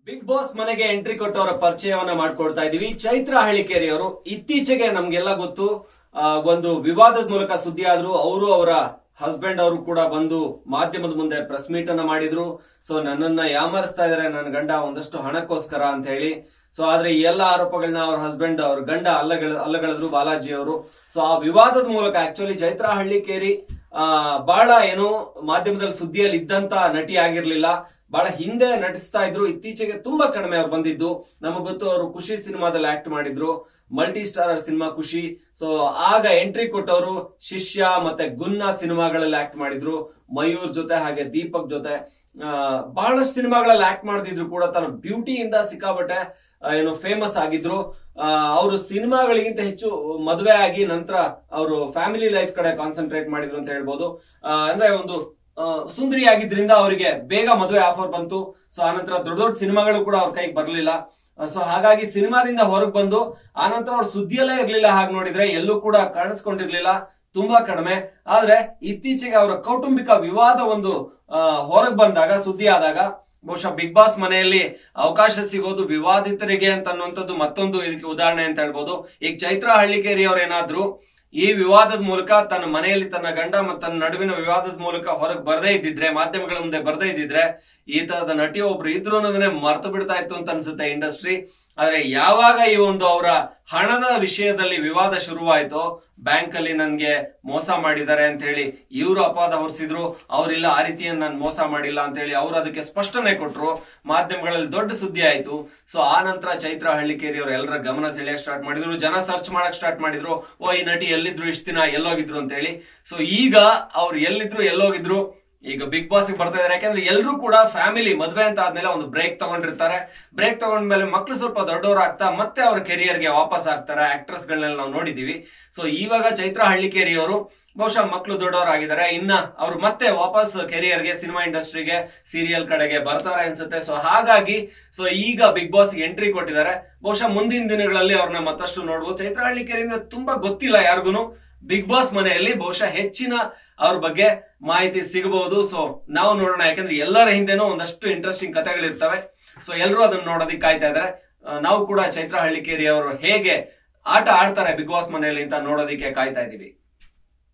big Boss ಮನೆಗೆ entry ಕೊಟ್ಟವರ ಪರಿಚಯವನ್ನ ಮಾಡ್ಕೊಡ್ತಾ ಇದೀವಿ ಚೈತ್ರ ಹಳ್ಳಿಕೇರಿಯವರು ಇತ್ತೀಚೆಗೆ ನಮ್ಗೆಲ್ಲ ಗೊತ್ತು ಆ, ಒಂದು ವಿವಾದದ ಮೂಲಕ ಸುದ್ದಿ ಆದ್ರು ಅವರು ಅವರ ಹಸ್ಬೆಂಡ್ ಅವರು ಕೂಡ ಬಂದು ಮಾಧ್ಯಮದ ಮುಂದೆ ಪ್ರೆಸ್ ಮೀಟ್ ಅನ್ನ ಮಾಡಿದ್ರು ಸೊ ನನ್ನನ್ನ ಯಾಮರಿಸ್ತಾ ಇದಾರೆ ನನ್ನ ಗಂಡ ಒಂದಷ್ಟು ಹಣಕ್ಕೋಸ್ಕರ ಅಂತ ಹೇಳಿ ಸೊ ಆದ್ರೆ ಈ ಎಲ್ಲ ಆರೋಪಗಳನ್ನ ಅವ್ರ ಹಸ್ಬೆಂಡ್ ಅವ್ರ ಗಂಡ ಅಲ್ಲಗಳ ಅಲ್ಲಗಳೆದ್ರು ಬಾಲಾಜಿ ಅವರು ಸೊ ಆ ವಿವಾದದ ಮೂಲಕ ಆಕ್ಚುಲಿ ಚೈತ್ರ ಹಳ್ಳಿಕೇರಿ ಆ ಬಹಳ ಏನು ಮಾಧ್ಯಮದಲ್ಲಿ ಸುದ್ದಿಯಲ್ಲಿ ಇದ್ದಂತ ನಟಿ ಆಗಿರ್ಲಿಲ್ಲ ಬಹಳ ಹಿಂದೆ ನಟಿಸ್ತಾ ಇದ್ರು ಇತ್ತೀಚೆಗೆ ತುಂಬಾ ಕಡಿಮೆ ಅವ್ರು ಬಂದಿದ್ದು ನಮಗ್ ಗೊತ್ತು ಅವರು ಖುಷಿ ಸಿನಿಮಾದಲ್ಲಿ ಆಕ್ಟ್ ಮಾಡಿದ್ರು multi starrer cinema Khushi so ಆಗ ಎಂಟ್ರಿ ಕೊಟ್ಟವರು ಶಿಷ್ಯ ಮತ್ತೆ ಗುನ್ನ ಸಿನಿಮಾಗಳಲ್ಲಿ ಆಕ್ಟ್ ಮಾಡಿದ್ರು ಮಯೂರ್ ಜೊತೆ ಹಾಗೆ ದೀಪಕ್ ಜೊತೆ ಆ, ಬಹಳಷ್ಟು ಸಿನಿಮಾಗಳಲ್ಲಿ ಆಕ್ಟ್ ಮಾಡ್ತಿದ್ರು ಕೂಡ ತನ್ನ ಬ್ಯೂಟಿಯಿಂದ ಸಿಕ್ಕಾಬಟ್ಟೆ ಆ, ಏನು ಫೇಮಸ್ ಆಗಿದ್ರು ಅವರು ಸಿನಿಮಾಗಳಿಗಿಂತ ಹೆಚ್ಚು ಮದುವೆ ಆಗಿ ನಂತರ ಅವರು ಫ್ಯಾಮಿಲಿ ಲೈಫ್ ಕಡೆ ಕಾನ್ಸಂಟ್ರೇಟ್ ಮಾಡಿದ್ರು ಅಂತ ಹೇಳ್ಬೋದು ಆ, ಅಂದ್ರೆ ಒಂದು ಆ, ಸುಂದರಿ ಆಗಿದ್ರಿಂದ ಅವರಿಗೆ ಬೇಗ ಮದುವೆ ಆಫರ್ ಬಂತು ಸೊ ಆನಂತರ ದೊಡ್ಡ ದೊಡ್ಡ ಸಿನಿಮಾಗಳು ಕೂಡ ಅವ್ರ ಕೈಗೆ ಬರಲಿಲ್ಲ ಸೊ ಹಾಗಾಗಿ ಸಿನಿಮಾದಿಂದ ಹೊರಗೆ ಬಂದು ಆನಂತರ ಅವ್ರ ಸುದ್ದಿಯಲ್ಲೇ ಇರ್ಲಿಲ್ಲ ಹಾಗೆ ನೋಡಿದ್ರೆ ಎಲ್ಲೂ ಕೂಡ ಕಾಣಿಸ್ಕೊಂಡಿರ್ಲಿಲ್ಲ ತುಂಬಾ ಕಡಿಮೆ ಆದ್ರೆ ಇತ್ತೀಚೆಗೆ ಅವರ ಕೌಟುಂಬಿಕ ವಿವಾದ ಒಂದು ಹೊರಗೆ ಬಂದಾಗ ಸುದ್ದಿ ಆದಾಗ ಬಹುಶಃ ಬಿಗ್ ಬಾಸ್ ಮನೆಯಲ್ಲಿ ಅವಕಾಶ ಸಿಗೋದು ವಿವಾದಿತರಿಗೆ ಅಂತ ಅನ್ನುವಂಥದ್ದು ಮತ್ತೊಂದು ಇದಕ್ಕೆ ಉದಾಹರಣೆ ಅಂತ ಹೇಳ್ಬೋದು ಈಗ ಚೈತ್ರ ಹಳ್ಳಿಕೇರಿ ಅವ್ರು ಏನಾದ್ರು ಈ ವಿವಾದದ ಮೂಲಕ ತನ್ನ ಮನೆಯಲ್ಲಿ ತನ್ನ ಗಂಡ ಮತ್ತು ತನ್ನ ನಡುವಿನ ವಿವಾದದ ಮೂಲಕ ಹೊರಗೆ ಬರದೇ ಇದ್ದಿದ್ರೆ ಮಾಧ್ಯಮಗಳ ಮುಂದೆ ಬರದೇ ಇದ್ದಿದ್ರೆ ಈ ತರದ ನಟಿ ಒಬ್ರು ಇದ್ರು ಅನ್ನೋದನ್ನೇ ಮರ್ತು ಬಿಡ್ತಾ ಇತ್ತು ಅಂತ ಅನ್ಸುತ್ತೆ ಇಂಡಸ್ಟ್ರಿ ಆದ್ರೆ ಯಾವಾಗ ಈ ಒಂದು ಅವರ ಹಣದ ವಿಷಯದಲ್ಲಿ ವಿವಾದ ಶುರುವಾಯ್ತೋ ಬ್ಯಾಂಕ್ ಅಲ್ಲಿ ನನ್ಗೆ ಮೋಸ ಮಾಡಿದ್ದಾರೆ ಅಂತ ಹೇಳಿ ಇವರು ಅಪವಾದ ಹೊರಿಸಿದ್ರು ಅವ್ರಿಲ್ಲ ಆ ರೀತಿಯನ್ನು ನಾನು ಮೋಸ ಮಾಡಿಲ್ಲ ಅಂತ ಹೇಳಿ ಅವ್ರು ಅದಕ್ಕೆ ಸ್ಪಷ್ಟನೆ ಕೊಟ್ರು ಮಾಧ್ಯಮಗಳಲ್ಲಿ ದೊಡ್ಡ ಸುದ್ದಿ ಆಯ್ತು ಸೊ ಆ ನಂತರ ಚೈತ್ರ ಹಳ್ಳಿಕೇರಿ ಅವರು ಎಲ್ಲರ ಗಮನ ಸೆಳೆಯಕ್ ಸ್ಟಾರ್ಟ್ ಮಾಡಿದ್ರು ಜನ ಸರ್ಚ್ ಮಾಡಕ್ ಸ್ಟಾರ್ಟ್ ಮಾಡಿದ್ರು ಓ ಈ ನಟಿ ಎಲ್ಲಿದ್ರು ಇಷ್ಟ ದಿನ ಎಲ್ಲೋಗಿದ್ರು ಅಂತ ಹೇಳಿ ಸೊ ಈಗ ಅವ್ರು ಎಲ್ಲಿದ್ರು ಎಲ್ಲೋಗಿದ್ರು ಈಗ ಬಿಗ್ ಬಾಸ್ ಬರ್ತಾ ಇದಾರೆ ಯಾಕಂದ್ರೆ ಎಲ್ಲರೂ ಕೂಡ ಫ್ಯಾಮಿಲಿ ಮದ್ವೆ ಅಂತ ಆದ್ಮೇಲೆ ಒಂದು ಬ್ರೇಕ್ ತಗೊಂಡಿರ್ತಾರೆ ಬ್ರೇಕ್ ತಗೊಂಡ್ಮೇಲೆ ಮಕ್ಳು ಸ್ವಲ್ಪ ದೊಡ್ಡವರು ಆಗ್ತಾ ಮತ್ತೆ ಅವ್ರ ಕೆರಿಯರ್ಗೆ ವಾಪಸ್ ಆಗ್ತಾರೆ ಆಕ್ಟ್ರೆಸ್ ಗಳನ್ನೆಲ್ಲ ನಾವು ನೋಡಿದೀವಿ ಸೊ ಇವಾಗ ಚೈತ್ರ ಹಳ್ಳಿಕೇರಿ ಅವರು ಬಹುಶಃ ಮಕ್ಳು ದೊಡ್ಡವರಾಗಿದ್ದಾರೆ ಇನ್ನ ಅವ್ರು ಮತ್ತೆ ವಾಪಸ್ ಕೆರಿಯರ್ಗೆ ಸಿನಿಮಾ ಇಂಡಸ್ಟ್ರಿಗೆ ಸೀರಿಯಲ್ ಕಡೆಗೆ ಬರ್ತಾರೆ ಅನ್ಸುತ್ತೆ ಸೊ ಹಾಗಾಗಿ ಸೊ ಈಗ ಬಿಗ್ ಬಾಸ್ ಎಂಟ್ರಿ ಕೊಟ್ಟಿದ್ದಾರೆ ಬಹುಶಃ ಮುಂದಿನ ದಿನಗಳಲ್ಲಿ ಅವ್ರನ್ನ ಮತ್ತಷ್ಟು ನೋಡ್ಬೋದು ಚೈತ್ರ ಹಳ್ಳಿಕೇರಿ ಅಂದ್ರೆ ತುಂಬಾ ಗೊತ್ತಿಲ್ಲ ಯಾರಿಗೂ ಬಿಗ್ ಬಾಸ್ ಮನೆಯಲ್ಲಿ ಬಹುಶಃ ಹೆಚ್ಚಿನ ಅವ್ರ ಬಗ್ಗೆ ಮಾಹಿತಿ ಸಿಗಬಹುದು ಸೊ ನಾವು ನೋಡೋಣ ಯಾಕಂದ್ರೆ ಎಲ್ಲರ ಹಿಂದೆನೂ ಒಂದಷ್ಟು ಇಂಟ್ರೆಸ್ಟಿಂಗ್ ಕಥೆಗಳಿರ್ತವೆ ಸೊ ಎಲ್ಲರೂ ಅದನ್ನ ನೋಡೋದಕ್ಕೆ ಕಾಯ್ತಾ ಇದಾರೆ ಆ, ನಾವು ಕೂಡ ಚೈತ್ರ ಹಳ್ಳಿಕೇರಿ ಅವರು ಹೇಗೆ ಆಟ ಆಡ್ತಾರೆ ಬಿಗ್ ಬಾಸ್ ಮನೆಯಲ್ಲಿ ಅಂತ ನೋಡೋದಕ್ಕೆ ಕಾಯ್ತಾ ಇದೀವಿ